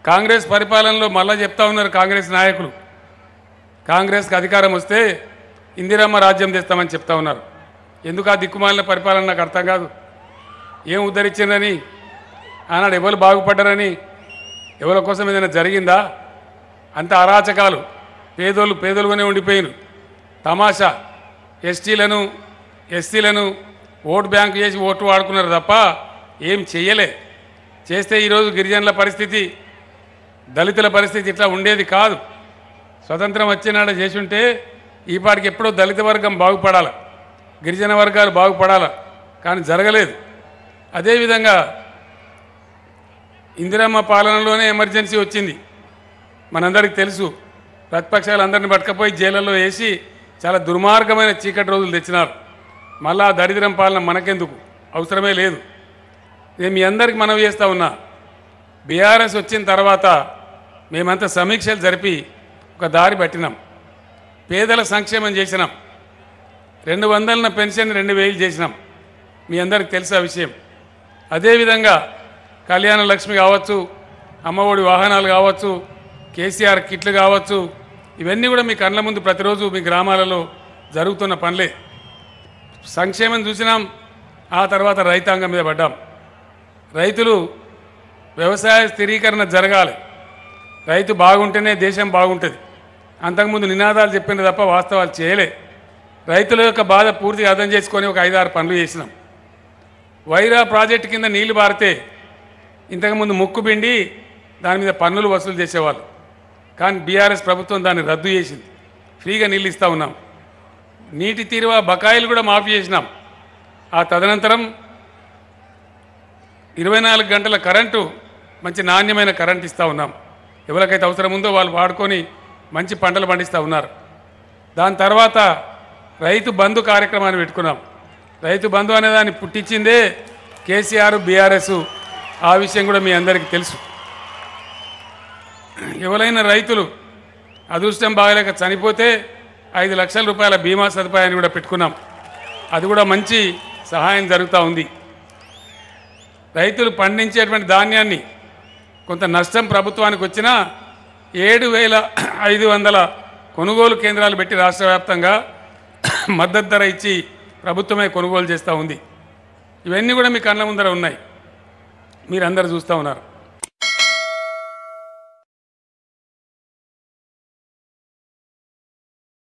కాంగ్రెస్ పరిపాలనలో మళ్ళా చెప్తా ఉన్నారు కాంగ్రెస్ నాయకులు కాంగ్రెస్కి అధికారం వస్తే ఇందిరమ్మ రాజ్యం తెస్తామని చెప్తా ఉన్నారు ఎందుకు ఆ దిక్కుమాలిన పరిపాలన నాకు అర్థం కాదు ఏం ఉద్ధరించిందని ఆనాడు ఎవరు బాగుపడ్డారని ఎవరి కోసం ఏదైనా జరిగిందా అంత అరాచకాలు పేదోళ్ళు పేదలుగానే ఉండిపోయిను తమాషా ఎస్టీలను ఎస్సీలను ఓటు బ్యాంకు చేసి ఓటు వాడుకున్నారు తప్ప ఏం చెయ్యలే చేస్తే ఈరోజు గిరిజనుల పరిస్థితి దళితుల పరిస్థితి ఇట్లా ఉండేది కాదు స్వతంత్రం వచ్చినాడ చేసుంటే ఈ పాటికి ఎప్పుడో దళిత వర్గం బాగుపడాల గిరిజన వర్గాలు బాగుపడాల కానీ జరగలేదు అదేవిధంగా ఇందిరమ్మ పాలనలోనే ఎమర్జెన్సీ వచ్చింది మనందరికీ తెలుసు ప్రతిపక్షాలు అందరిని పట్టుకపోయి జైళ్ళలో వేసి చాలా దుర్మార్గమైన చీకటి రోజులు తెచ్చినారు మళ్ళా ఆ దరిద్రం పాలన మనకెందుకు అవసరమే లేదు నేను మీ అందరికి మనవి చేస్తా ఉన్నా బీఆర్ఎస్ వచ్చిన తర్వాత మేమంతా సమీక్షలు జరిపి ఒక దారి పట్టినాం పేదల సంక్షేమం చేసినాం రెండు వందలన పెన్షన్ రెండు వేలు చేసినాం మీ అందరికి తెలుసు ఆ విషయం అదేవిధంగా కళ్యాణ లక్ష్మి కావచ్చు అమ్మఒడి వాహనాలు కావచ్చు కేసీఆర్ కిట్లు కావచ్చు ఇవన్నీ కూడా మీ కళ్ళ ముందు ప్రతిరోజు మీ గ్రామాలలో జరుగుతున్న పనులే సంక్షేమం చూసినాం ఆ తర్వాత రైతాంగం మీద పడ్డాం రైతులు వ్యవసాయ స్థిరీకరణ జరగాలి రైతు బాగుంటేనే దేశం బాగుంటుంది అంతకుముందు నినాదాలు చెప్పిన తప్ప వాస్తవాలు చేయలే రైతుల యొక్క బాధ పూర్తిగా అర్థం చేసుకొని ఒక ఐదారు పనులు చేసినాం వైరా ప్రాజెక్టు కింద నీళ్లు పారితే ఇంతకుముందు ముక్కు పిండి దాని మీద పన్నులు వసూలు చేసేవాళ్ళు కానీ బీఆర్ఎస్ ప్రభుత్వం దాన్ని రద్దు చేసింది ఫ్రీగా నీళ్ళు ఇస్తూ ఉన్నాం నీటి తీరువ బకాయిలు కూడా మాఫీ చేసినాం ఆ తదనంతరం ఇరవై నాలుగు గంటల కరెంటు మంచి నాణ్యమైన కరెంట్ ఇస్తూ ఉన్నాం ఎవరికైతే అవసరం ఉందో వాళ్ళు వాడుకొని మంచి పంటలు పండిస్తూ ఉన్నారు దాని తర్వాత రైతు బంధు కార్యక్రమాన్ని పెట్టుకున్నాం రైతు బంధు అనే దాన్ని పుట్టించిందే కేసీఆర్ బీఆర్ఎస్ ఆ విషయం కూడా మీ అందరికీ తెలుసు ఎవరైనా రైతులు అదృష్టం బాగలేక చనిపోతే ఐదు లక్షల రూపాయల బీమా సదుపాయాన్ని కూడా పెట్టుకున్నాం అది కూడా మంచి సహాయం జరుగుతూ ఉంది రైతులు పండించేటువంటి ధాన్యాన్ని కొంత నష్టం ప్రభుత్వానికి వచ్చినా ఏడు వేల ఐదు వందల కొనుగోలు కేంద్రాలు పెట్టి రాష్ట్ర వ్యాప్తంగా మద్దతు ధర ఇచ్చి ప్రభుత్వమే కొనుగోలు చేస్తూ ఉంది ఇవన్నీ కూడా మీ కళ్ళ ముందర ఉన్నాయి మీరందరూ చూస్తూ ఉన్నారు